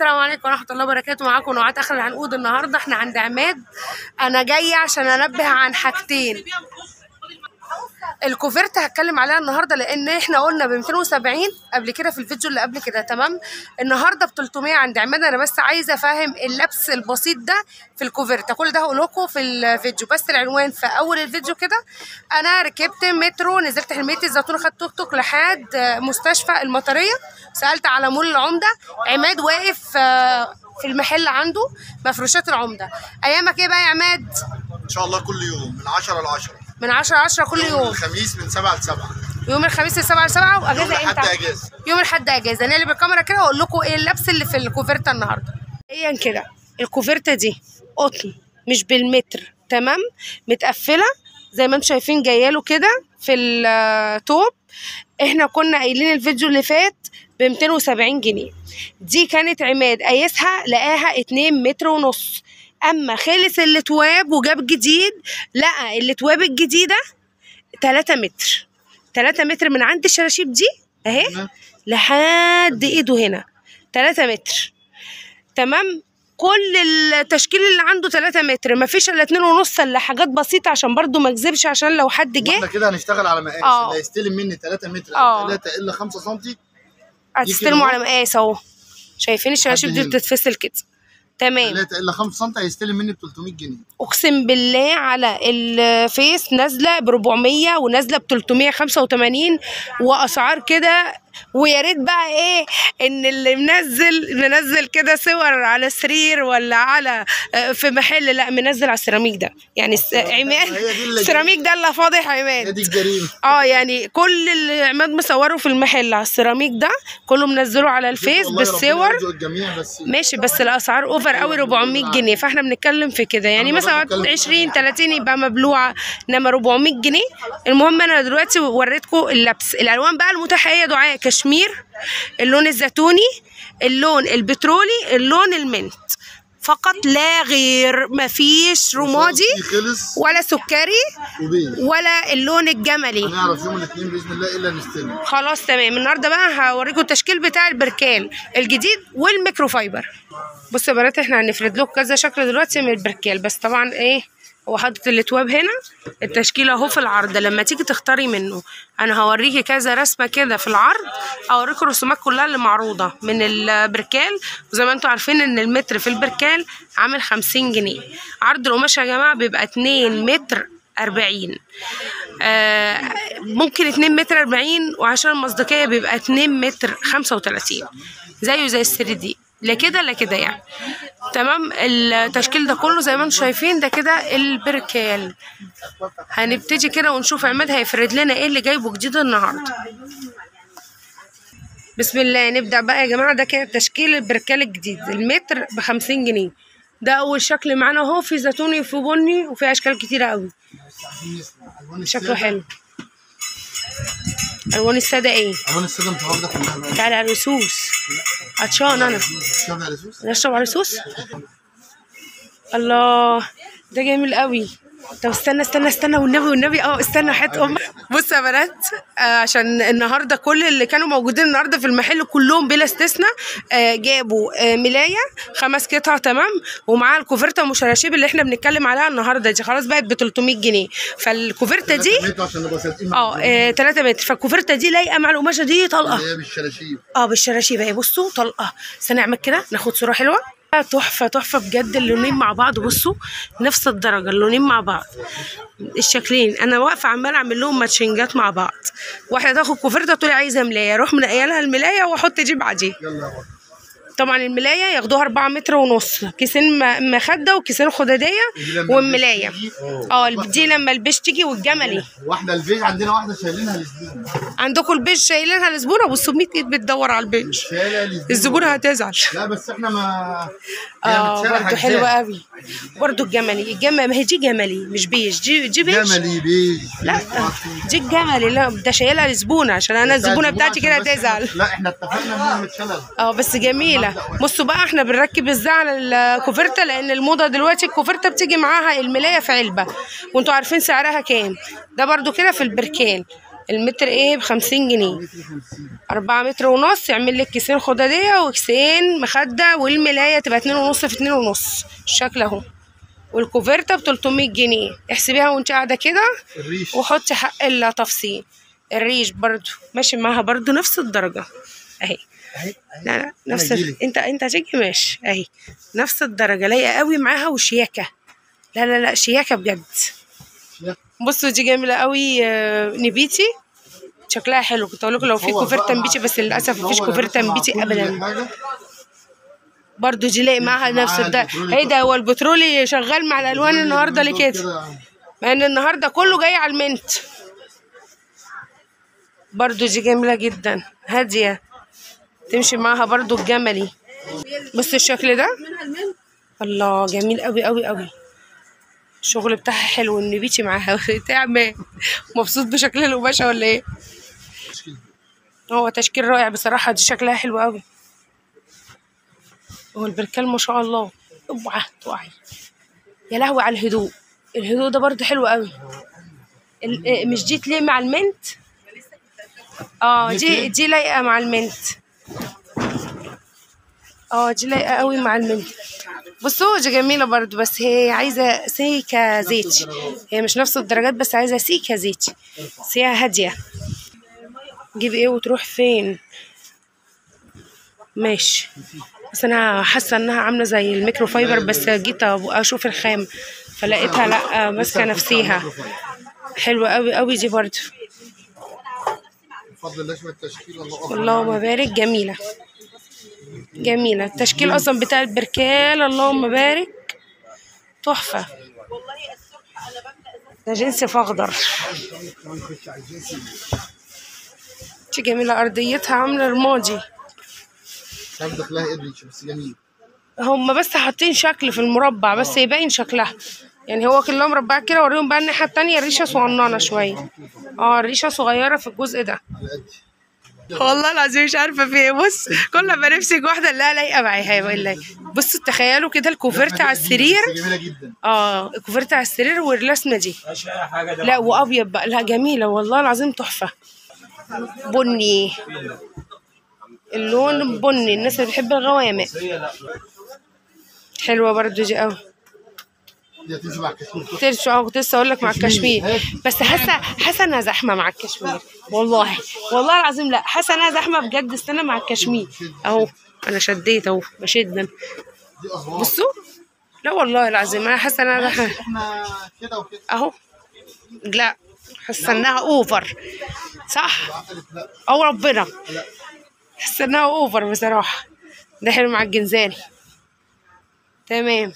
السلام عليكم ورحمه الله وبركاته معاكم نوعات اخر العنقود النهارده احنا عند عماد انا جايه عشان انبه عن حاجتين الكوفرت هتكلم عليها النهارده لان احنا قلنا ب 270 قبل كده في الفيديو اللي قبل كده تمام النهارده ب 300 عند عماد انا بس عايزه افهم اللبس البسيط ده في الكوفرت كل ده هقول لكم في الفيديو بس العنوان في اول الفيديو كده انا ركبت مترو نزلت حلميه الزيتون خدت توك توك لحد مستشفى المطريه سالت على مول العمده عماد واقف آه، في المحل عنده مفروشات العمده ايامك ايه بقى يا عماد ان شاء الله كل يوم من 10 ل 10 من 10 10 كل يوم الخميس من 7 ل 7 يوم الخميس السبعة لسبعة يوم واجازة لحد امتى؟ اجازه يوم الحد اجازة نقلب الكاميرا كده واقول لكم ايه اللبس اللي في الكوفرتة النهارده. ايا كده الكوفرتة دي قطن مش بالمتر تمام متقفلة زي ما انتم شايفين جاياله كده في التوب احنا كنا قايلين الفيديو اللي فات ب 270 جنيه دي كانت عماد قايسها لقاها 2 متر ونص اما خلص الاتواب وجاب جديد لقى الاتواب الجديده 3 متر 3 متر من عند الشراشيب دي اهي لحد ايده هنا 3 متر تمام كل التشكيل اللي عنده 3 متر مفيش الا 2 ونص الا حاجات بسيطه عشان برضو ما اكذبش عشان لو حد احنا جه كده هنشتغل على مقاس آه. اللي هيستلم مني 3 متر آه. او 3 الا 5 سم هتستلموا أهو. على مقاس اهو شايفين الشراشيب دي هنا. بتتفصل كده تمام 3 الا 5 سم هيستلم مني ب 300 جنيه اقسم بالله على الفيس نازله ب 400 ونازله ب 385 واسعار كده ويا ريت بقى ايه ان اللي منزل منزل كده صور على سرير ولا على آه، في محل لا منزل على السيراميك ده يعني الس- عماد هي دي اللي- السيراميك ده اللي فاضح هي عماد دي الجريمه اه يعني كل اللي عماد مصوره في المحل على السيراميك ده كله منزله على الفيس والله ربنا بالصور يرزق الجميع بس ماشي بس الاسعار اوفر قوي 400 جنيه فاحنا بنتكلم في كده يعني أنا مثلا بتكلم في 20 30 يبقى مبلوعه انما 400 جنيه المهم انا دلوقتي وريتكم اللبس الالوان بقى المتاحه هي دعاء كشمير اللون الزيتوني اللون البترولي اللون المنت فقط لا غير مفيش رمادي خلص ولا سكري وبيج ولا اللون الجملي هنعرف يوم الاثنين باذن الله الا نستلم خلاص تمام النهارده بقى هوريكم التشكيل بتاع البركان الجديد والميكرو فايبر بصوا يا بنات احنا هنفرد لكم كذا شكل دلوقتي من البركال بس طبعا ايه هو حاطط الاتواب هنا التشكيل اهو في العرض لما تيجي تختاري منه انا هوريكي كذا رسمه كده في العرض اوريكم الرسومات كلها اللي معروضه من البركال وزي ما انتم عارفين ان المتر في البركال عامل 50 جنيه عرض القماش يا جماعه بيبقى 2 متر 40 آه ممكن 2 متر 40 وعشان المصداقية بيبقى 2 متر 35 زيه زي السري دي لا كده لا كده يعني تمام التشكيل ده كله زي ما انتم شايفين ده كده البركال هنبتدي كده ونشوف عماد هيفرد لنا ايه اللي جايبه جديد النهارده بسم الله نبدأ بقى يا جماعة ده كده تشكيل البركال الجديد المتر بخمسين جنيه ده أول شكل معانا اهو في زيتوني وفي بني وفي أشكال كتيرة قوي شكله حلو الوان الساده ايه الوان الساده متواجده كلها بقى تعالى على الرصوص عطشان انا شوف على سوس نشرب على الرصوص الله ده جميل قوي طب استنى استنى استنى والنبي والنبي اه استنى حته ام بص يا بنات آه عشان النهارده كل اللي كانوا موجودين النهارده في المحل كلهم بلا استثناء آه جابوا آه ملايه خمس قطع تمام ومعاها الكوفرته المشرشيب اللي احنا بنتكلم عليها النهارده دي خلاص بقت ب 300 جنيه فالكوفرته دي عشان نبقى صادقين اه آه، 3 متر فالكوفرته دي لايقه مع القماشه دي طلقه اللي هي بالشراشيب اه بالشراشيب اهي بصوا طلقه استنى اعمل كده ناخد صوره حلوه تحفه تحفه بجد اللونين مع بعض بصوا نفس الدرجه اللونين مع بعض الشكلين انا واقفه عماله اعمل لهم ماتشنجات مع بعض واحده تاخد كوفرته تقول عايزه ملايه اروح منقيه لها الملايه واحط جيب بعديه يلا يا بابا. طبعا الملايه ياخدوها 4 متر ونص كيسين م- مخده وكيسين خداديه دي لما والملايه البيش تيجي، اه. اه دي لما البيش تيجي والجملي واحده البيج عندنا واحده شايلينها لزبون عندكم البيج شايلينها الزبونه بصوا 100 ايد بتدور على البيج شايلها لزبون الزبونه هتزعل لا بس احنا ما هي اه متشالة برضه حاجات. حلوه قوي برضه الجملي الجملي ما هي دي جملي مش بيج دي دي بيج جملي بيج لا دي الجملي لا ده شايلها لزبونه عشان انا الزبونه بتاعتي كده عشان بس هتزعل إحنا- لا احنا اتفقنا انها متشالة اه بس جميله بصوا بقى احنا بنركب ازاي على الكوفرته لان الموضه دلوقتي الكوفرته بتيجي معاها الملايه في علبه وانتوا عارفين سعرها كام ده برضو كده في البركان المتر ايه ب 50 جنيه أربعة متر ونص يعمل لك كيسين خدادية وكيسين مخدة والملاية تبقى اتنين ونص في اتنين ونص الشكل اهو والكوفرتة بتلتمية جنيه احسبيها وانت قاعدة كده الريش وحطي حق التفصيل الريش برضو ماشي معاها برضو نفس الدرجة اهي اهي لا لا نفس أنا أجيلك. انت انت هتيجي ماشي اهي نفس الدرجة لايقة قوي معاها وشياكة لا لا لا شياكة بجد شياكة. بصوا دي جميلة قوي آه، نبيتي شكلها حلو كنت اقول لكم لو في هو كوفرتة بقى نبيتي بس للاسف هو مفيش يا كوفرتة باشا مع نبيتي كل ابدا حاجة برضو دي لاقي معاها معاها نفس ده البترولي هي ده هو البترولي شغال مع الالوان النهارده ليه كده مع ان النهارده كله جاي على المنت برضو دي جميلة جدا هادية تمشي معاها برضو الجملي بص الشكل ده الله جميل قوي قوي قوي الشغل بتاعها حلو النبيتي معاها تعمل مبسوط بشكل القماشة ولا ايه هو تشكيل رائع بصراحة دي شكلها حلو قوي هو البركال ما شاء الله اوعى توعي يا لهوي على الهدوء الهدوء ده برضو حلو قوي ال- إيه، مش دي تليق مع المنت اه دي دي لايقه مع المنت اه دي لايقه قوي مع المنت بصوا دي جميله برضو بس هي عايزه سيكه زيتي هي مش نفس الدرجات بس عايزه سيكه زيتي بس هي هاديه تجيب ايه وتروح فين ماشي بس انا حاسه انها عامله زي الميكرو فايبر بس جيت أبو- اشوف الخام فلقيتها لا ماسكه نفسيها حلوه قوي قوي دي برضو بفضل الله شوية تشكيل الله أكبر اللهم بارك جميلة جميلة التشكيل أصلا بتاع البركال اللهم بارك تحفة ده جنس فخضر دي جميلة أرضيتها عاملة رمادي مش عارف داخلها ايه الريش بس جميل هما بس حاطين شكل في المربع بس يبين شكلها يعني هو كلها مربعة كده وريهم بقى الناحية التانية الريشة صغننة شوية اه الريشة صغيرة في الجزء ده على قد والله العظيم مش عارفه في ايه بص كل ما نمسك واحده لا لايقه معايا هيبقى لا بصوا تخيلوا كده الكوفرت على السرير بس جميلة جدا اه الكوفرت على السرير والرسمه دي لا وابيض بقى لا جميله والله العظيم تحفه بني اللون بني الناس اللي بتحب الغوامق حلوه برضو دي قوي دي هتمشي مع الكشمير ترجع اه كنت لسه اقول لك مع الكشمير بس حاسه حاسه انها زحمه مع الكشمير والله والله العظيم لا حاسه انها زحمه بجد استنى مع الكشمير اهو انا شديت اهو بشد أنا. دي أسوار بصوا لا والله العظيم انا حاسه انها زحمه احنا كده وكده اهو لا حاسه انها اوفر صح عقلت لا او ربنا لا حاسه انها اوفر بصراحه ده حلو مع الجنزاني تمام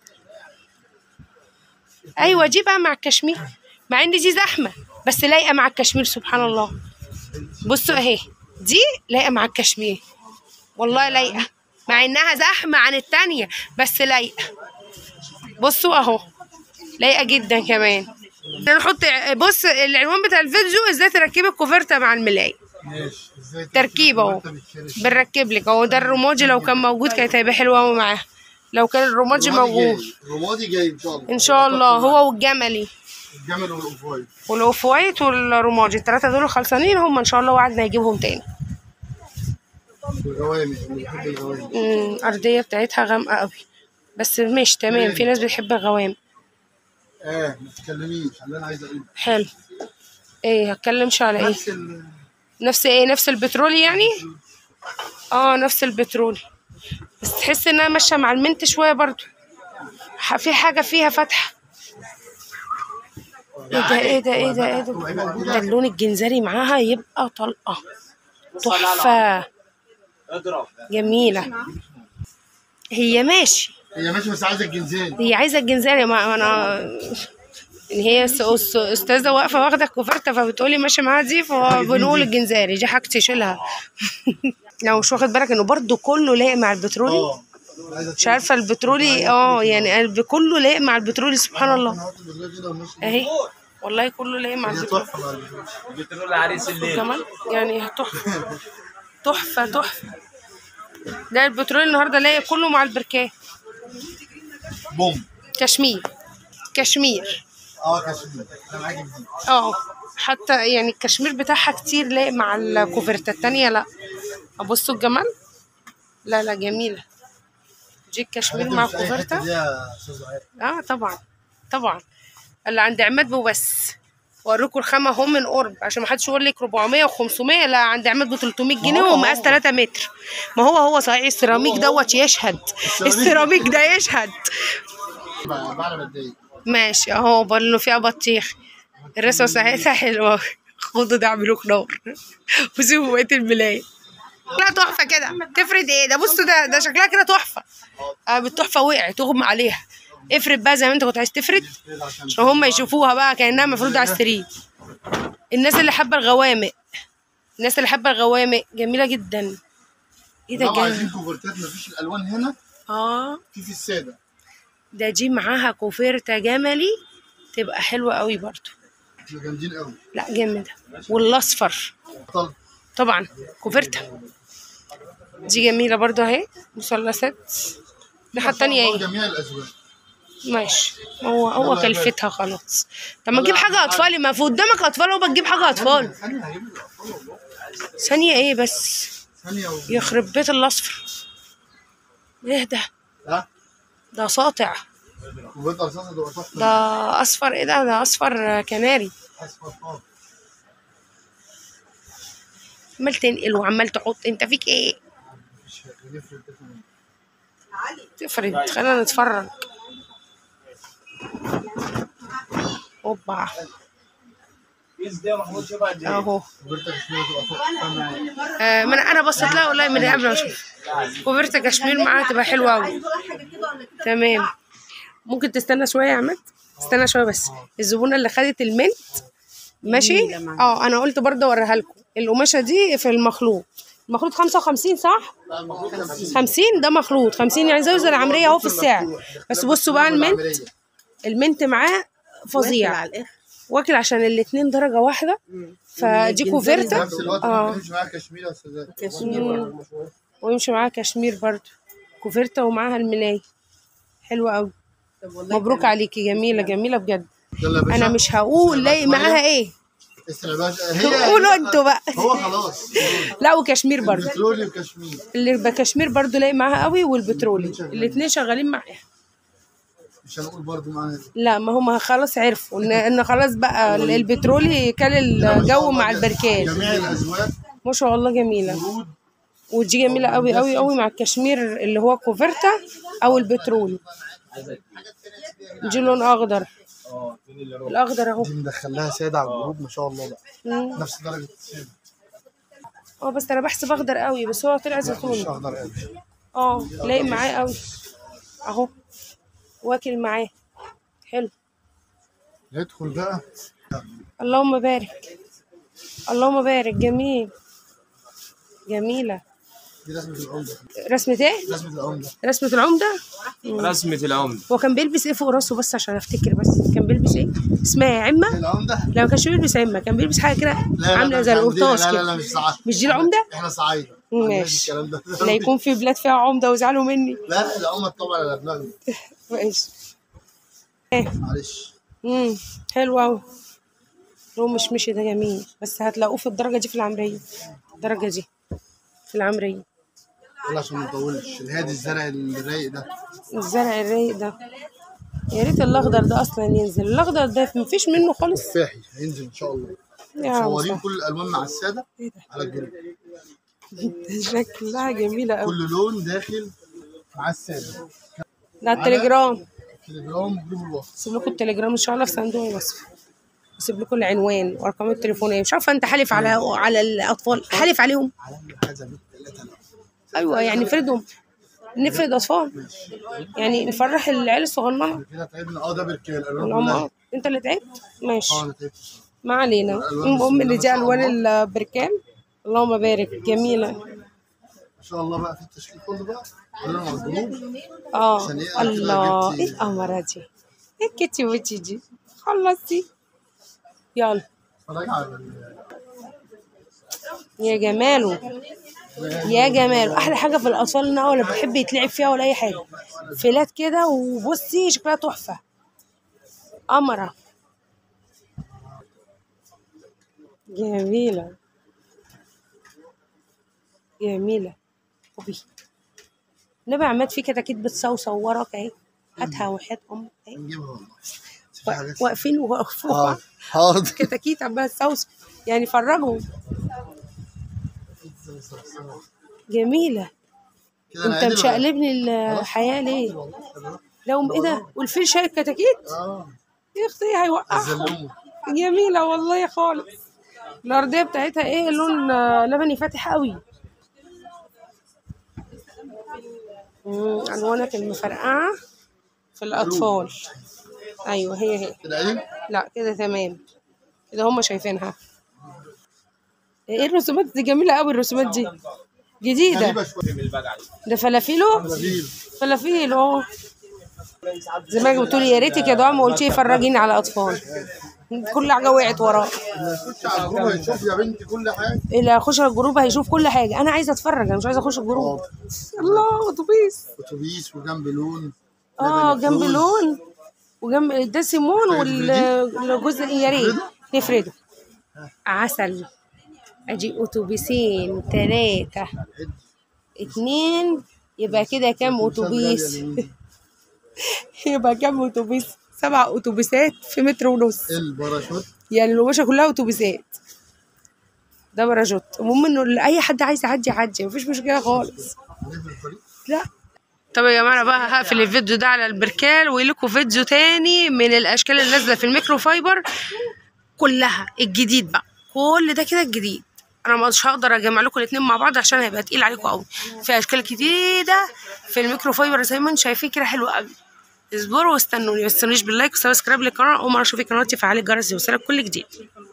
ايوه دي بقى مع الكشمير مع ان دي زحمه بس لايقه مع الكشمير سبحان الله بصوا اهي دي لايقه مع الكشمير والله لايقه مع انها زحمه عن التانية بس لايقه بصوا اهو لايقه جدا كمان نحط بص العنوان بتاع الفيديو ازاي تركبي الكوفرته مع الملاية ماشي ازاي تركيب اهو وانت بتشرش. بنركب لك اهو ده الرمادي لو كان موجود كانت هيبقى حلوه قوي معاه لو كان الرمادي رمادي موجود جاي. رمادي جاي ان شاء الله ان شاء الله هو والجملي الجمل والاوفايل والاوف وايت والرمادي الثلاثه دول خلصانين هم ان شاء الله وعدنا نجيبهم تاني والغوامق اللي بيحب الغوامق امم الارضيه بتاعتها غامقه قوي بس مش تمام في ناس بتحب الغوامق اه ما تتكلميش على اللي انا عايز اقوله حلو ايه هتكلمش على ايه نفس ال- نفس ايه نفس البترول يعني اه نفس البترول بس تحس انها ماشيه مع المنت شويه برضو ح- في حاجه فيها فتحه ايه ده ايه ده ايه ده ايه ده ده اللون الجنزري معاها يبقى طلقه تحفه جميله هي ماشي هي ماشي بس عايزه الجنزان هي عايزه الجنزاني ما انا ان هي س- أس- استاذه واقفه واخده الكوفرته فبتقولي ماشي معاها دي فبنقول الجنزاري دي حاجتي شيلها لو مش واخد بالك انه برضو كله لايق مع البترولي اه عايزه مش عارفه البترولي اه يعني قلب كله لايق مع البترولي سبحان الله نحط بالله كده وماشي اهي والله كله لايق مع هي البترولي تحفه مع البترول. بترول عريس الليل كمان يعني تحفه تحفه تحفه ده البترولي النهارده لايق كله مع البركات بوم كشمير كشمير اه كشمير انا معاك جديد اه حتى يعني الكشمير بتاعها كتير لايق مع الكوفرتة التانية لا بصوا الجمال لا لا جميلة دي الكشمير مع مش أي حتة كوفرتة دي يا استاذ زهير اه طبعا طبعا اللي عند عماد بو بس وريكم الخامة اهو من قرب عشان ما حدش يقول لك 400 و500 لا عند عماد ب 300 جنيه هو- ومقاس هو. 3 متر ما هو هو صحيح السيراميك دوت يشهد السيراميك ده يشهد بعد ما اتضايق ماشي اهو بقول فيها بطيخ الرسمة بتاعتها حلوة خدوا ده اعملوه نار وسيبوا بقية الملاية لا تحفة كده تفرد ايه ده بصوا ده ده شكلها كده تحفة آه بالتحفة وقعت تغمى عليها افرد بقى زي ما انت كنت عايز تفرد عشان هم يشوفوها بقى كأنها مفروضة على السرير الناس اللي حابة الغوامق الناس اللي حابة الغوامق جميلة جدا ايه ده طبعا جميل عايزين كوفرتات مفيش الالوان هنا اه في في الساده ده دي معاها كوفيرتا جملي تبقى حلوة قوي برضو احنا جامدين قوي لا جامدة والاصفر طلع طبعا كوفرتا دي جميلة برضو اهي مثلثات الناحية التانية ايه جميع الازواج ماشي هو هو يلا يا كلفتها خلاص طب ما يلا تجيب يا حاجة عم. أطفالي ما في قدامك أطفال هو بتجيب حاجة أطفال ثانيه هجيب لك أطفال والله. ثانية ايه بس ثانيه و... يخرب بيت الأصفر ايه ده ها ده ساطع كوفرت اساسا ده تحفه ده أصفر ايه ده ده أصفر كناري اصفر خالص عمال تنقل وعمال تحط انت فيك ايه مش هنفرد ده كمان. تفرد خلينا نتفرج اوبا اهو كوفرت كشمير تبقى تحفه معايا آه ما انا انا بصيت لها والله من قبل ما اشوف كوفرتا كشمير معاها تبقى حلوه قوي تمام ممكن تستنى شويه يا عماد استنى شويه بس الزبونه اللي خدت المنت ماشي اه انا قلت برضه اوريها لكم القماشه دي في المخلوط المخلوط 55 صح لا المفروض 50 50 ده مخلوط 50 يعني زي العمريه اهو في السعر بس بصوا بقى المنت المنت معاه فظيع على الاخر واكل عشان الاتنين درجه واحده فدي كوفرتا نفس الوقت اه ممكن يمشي معاها كشمير يا استاذ كشمير برضه. ويمشي معاها كشمير برضو كوفرتا ومعاها الملاي حلوة قوي طب والله مبروك عليكي جميلة جميلة بجد يلا يا باشا انا مش هقول لاقي معاها ايه اسرع يا باشا هي قولوا انتوا بقى هو خلاص لا وكشمير برضو بترولي وكشمير اللي بكشمير برضو لاقي معاها قوي والبترولي الاتنين شغالين معاها مش هنقول برضو معانا لا ما هم خلاص عرفوا ان ان خلاص بقى البترولي كان الجو مع البركان جميع الازواج ما شاء الله جميلة ورود ودي جميلة قوي قوي قوي مع الكشمير اللي هو كوفرتا او البترولي دي لون اخضر الاخضر اهو دي مدخلها ساده على الجروب ما شاء الله بقى مم. نفس درجه الساده اه بس انا بحسب اخضر قوي بس هو طلع مش زيتوني اخضر قوي اه لايق معاه قوي اهو واكل معاه حلو ندخل بقى اللهم بارك اللهم بارك جميل جميلة دي رسمه العمده رسمة ايه؟ رسمه العمده رسمة العمدة رسمة العمدة هو كان بيلبس ايه فوق راسه بس عشان افتكر بس كان بيلبس ايه؟ اسمها ايه عمة؟ العمده لا ما كانش بيلبس عمة كان بيلبس حاجة كده لا لا عاملة لا زي مش عندنا. القرطاس لا لا كده لا مش صعيدة مش دي العمدة؟ احنا صعيدة ماشي. الكلام ده لا يكون في بلاد فيها عمدة ويزعلوا مني لا لا العمد طبعا على دماغنا ماشي ايه معلش امم حلو قوي لو مش مشي ده جميل بس هتلاقوه في الدرجة دي في العمرية الدرجة دي في العمرية يلا عشان ما نطولش الهادي الزرع الرايق ده الزرع الرايق ده يا ريت الاخضر ده اصلا ينزل الاخضر ده مفيش منه خالص تفاحي هينزل ان شاء الله يا عم مصورين صح. كل الالوان مع الساده ايه ده على الجروب شكلها جميلة قوي كل لون داخل مع الساده ده على التليجرام تليجرام جروب الوصف اسيب لكم التليجرام ان شاء الله في صندوق الوصف اسيب لكم العنوان وارقام التليفونيه مش عارفه انت حالف على على الاطفال حالف عليهم على حاجه ثلاثه ايوه يعني نفردهم نفرد اطفال يعني نفرح العيال الصغننه كده تعبنا اه ده بركان الالوان والله كلها ما انت اللي تعبت ماشي اه انا تعبت بصراحة. ما علينا الألوان المهم بسم ان الله دي ما شاء الوان البركان اللهم بارك جميله ما شاء الله بقى في التشكيل كله بقى كلنا مع الجروب اه عشان إيه؟ أنا كده الله جبت- ايه القمره دي ايه الكتي وتي دي خلصتي يلا اتفرج على ال- يا جماله يا جماله احلى حاجه في الاطفال ان هو ولا بيحب يتلعب فيها ولا اي حاجه فيلات كده وبصي شكلها تحفه قمره جميلة جميلة أوبي نبي عماد في كتاكيت بتصوصو وراك اهي هاتها وحياة أمك اهي نجيبها والله في حاجات واقفين وواقفين اه حاضر كتاكيت عمالة تصوصو يعني فرجهم جميلة كده أنا انت عادي بقى. مشقلبني خلاص. الحياة ليه خلاص. لو ايه ده والفيل شايل كتاكيت اه يا اختي هيوقعهم الزلومه جميلة والله خالص الأرضية بتاعتها ايه لون آه، لبني فاتح قوي مم، ألوانك المفرقعة في الأطفال أيوه هي هي كده ايه لا كده تمام كده هما شايفينها ايه الرسومات دي جميلة قوي الرسومات دي جديدة غريبه شويه ده فلافيلو جميل فلافيل اهو زي ما بتقولي يا ريتك يا دعاء ما قلتي فرجيني على اطفال كل حاجه وقعت وراه اللي يخش على الجروب هيشوف يا بنتي كل حاجه اللي هيخش على الجروب هيشوف كل حاجه انا عايزه اتفرج انا مش عايزه اخش الجروب الله اتوبيس اتوبيس وجنب لون اه لبن جنب الفول. لون وجنب ده سيمون والجزء يا ريت نفرده عسل اجي اتوبيسين ثلاثه اتنين يبقى كده كام اتوبيس يبقى كام اتوبيس سبع اتوبيسات في متر ونص الباراشوت يعني القماشة كلها اتوبيسات ده باراشوت المهم انه اللي اي حد عايز يعدي يعدي مفيش مشكله خالص نقفل الطريق لا طب يا جماعه أنا بقى هقفل الفيديو ده على البركال ولكم فيديو تاني من الاشكال اللي نازله في الميكرو فايبر كلها الجديد بقى كل ده كده الجديد انا مش هقدر اجمع لكم الاثنين مع بعض عشان هيبقى تقيل عليكم قوي في اشكال جديده في الميكرو فايبر زي ما انتم شايفين كده حلو قوي اصبروا واستنوني ما تستنونيش باللايك وسبسكرايب للقناه اول مره اشوف قناتي فعلي الجرس يوصلك كل جديد